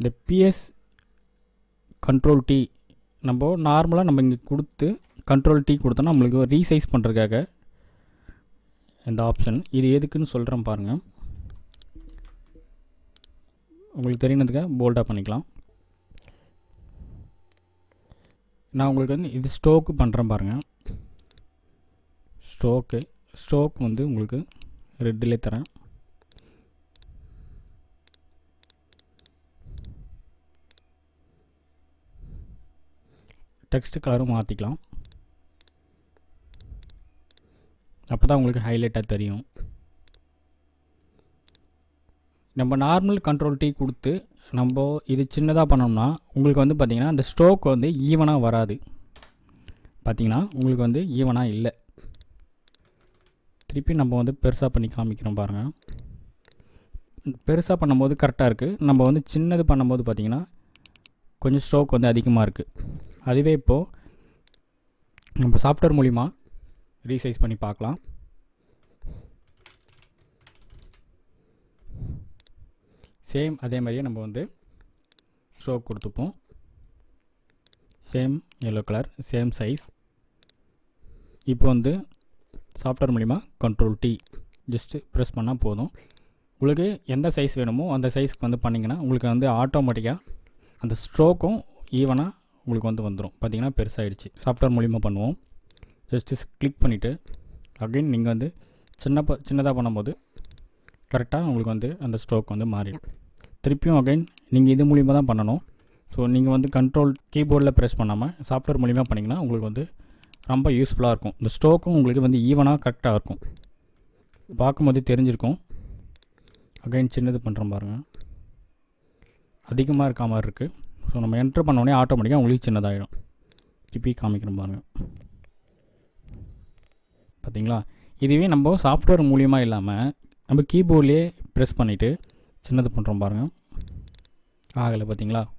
இந்த PS control D நம்ம நார்மலாக நம்ம இங்கே கொடுத்து கண்ட்ரோல் டி கொடுத்தோன்னா நம்மளுக்கு ரீசைஸ் பண்ணுறதுக்காக இந்த ஆப்ஷன் இது எதுக்குன்னு சொல்கிறேன் பாருங்கள் உங்களுக்கு தெரியணுதுக்காக போல்டாக பண்ணிக்கலாம் நான் உங்களுக்கு வந்து இது ஸ்டோக்கு பண்ணுறேன் பாருங்கள் ஸ்ட்ரோக்கு ஸ்ட்ரோக் வந்து உங்களுக்கு ரெட்டிலே தரேன் டெக்ஸ்ட் கலரும் மாற்றிக்கலாம் அப்போ தான் உங்களுக்கு ஹைலைட்டாக தெரியும் நம்ம நார்மல் கண்ட்ரோல் டீ கொடுத்து நம்ம இது சின்னதாக பண்ணோம்னா உங்களுக்கு வந்து பார்த்திங்கன்னா அந்த ஸ்ட்ரோக் வந்து ஈவனாக வராது பார்த்திங்கன்னா உங்களுக்கு வந்து ஈவனாக இல்லை திருப்பி நம்ம வந்து பெருசாக பண்ணி காமிக்கிறோம் பாருங்கள் பெருசாக பண்ணும்போது கரெக்டாக இருக்குது நம்ம வந்து சின்னது பண்ணும்போது பார்த்திங்கன்னா கொஞ்சம் ஸ்ட்ரோக் வந்து அதிகமாக இருக்குது அதுவே இப்போது நம்ம சாஃப்ட்வேர் மூலிமா ரீசைஸ் பண்ணி பார்க்கலாம் சேம் அதே மாதிரியே நம்ம வந்து ஸ்ட்ரோக் கொடுத்துப்போம் same yellow colour same size இப்போ வந்து சாஃப்ட்வேர் மூலிமா கண்ட்ரோல் டி ஜஸ்ட்டு ப்ரெஸ் பண்ணால் போதும் உங்களுக்கு எந்த சைஸ் வேணுமோ அந்த சைஸ்க்கு வந்து பண்ணிங்கன்னா உங்களுக்கு வந்து ஆட்டோமேட்டிக்காக அந்த ஸ்ட்ரோக்கும் ஈவனாக உங்களுக்கு வந்து வந்துடும் பார்த்தீங்கன்னா பெருசாகிடுச்சு சாஃப்ட்வேர் மூலிமா பண்ணுவோம் ஜஸ்ட்டு கிளிக் பண்ணிவிட்டு அகைன் நீங்கள் வந்து சின்ன ப சின்னதாக பண்ணும்போது கரெக்டாக உங்களுக்கு வந்து அந்த ஸ்ட்ரோக் வந்து மாறிடும் திருப்பியும் அகைன் நீங்கள் இது மூலிமா தான் பண்ணணும் ஸோ நீங்கள் வந்து கண்ட்ரோல் கீபோர்டில் ப்ரெஸ் பண்ணாமல் சாஃப்ட்வேர் மூலிமா பண்ணிங்கன்னா உங்களுக்கு வந்து ரொம்ப யூஸ்ஃபுல்லாக இருக்கும் இந்த ஸ்ட்ரோக்கும் உங்களுக்கு வந்து ஈவனாக கரெக்டாக இருக்கும் பார்க்கும்போது தெரிஞ்சிருக்கும் அகைன் சின்னது பண்ணுறோம் பாருங்கள் அதிகமாக இருக்க மாதிரி இருக்குது ஸோ நம்ம என்ட்ரு பண்ணோடனே ஆட்டோமேட்டிக்காக உங்களுக்கு சின்னதாகிடும் திருப்பி காமிக்கிறோம் பாருங்கள் பார்த்தீங்களா இதுவே நம்ம சாஃப்ட்வேர் மூலியமாக இல்லாமல் நம்ம கீபோர்ட்லேயே ப்ரெஸ் பண்ணிவிட்டு சின்னது பண்ணுறோம் பாருங்கள் ஆகலை பார்த்தீங்களா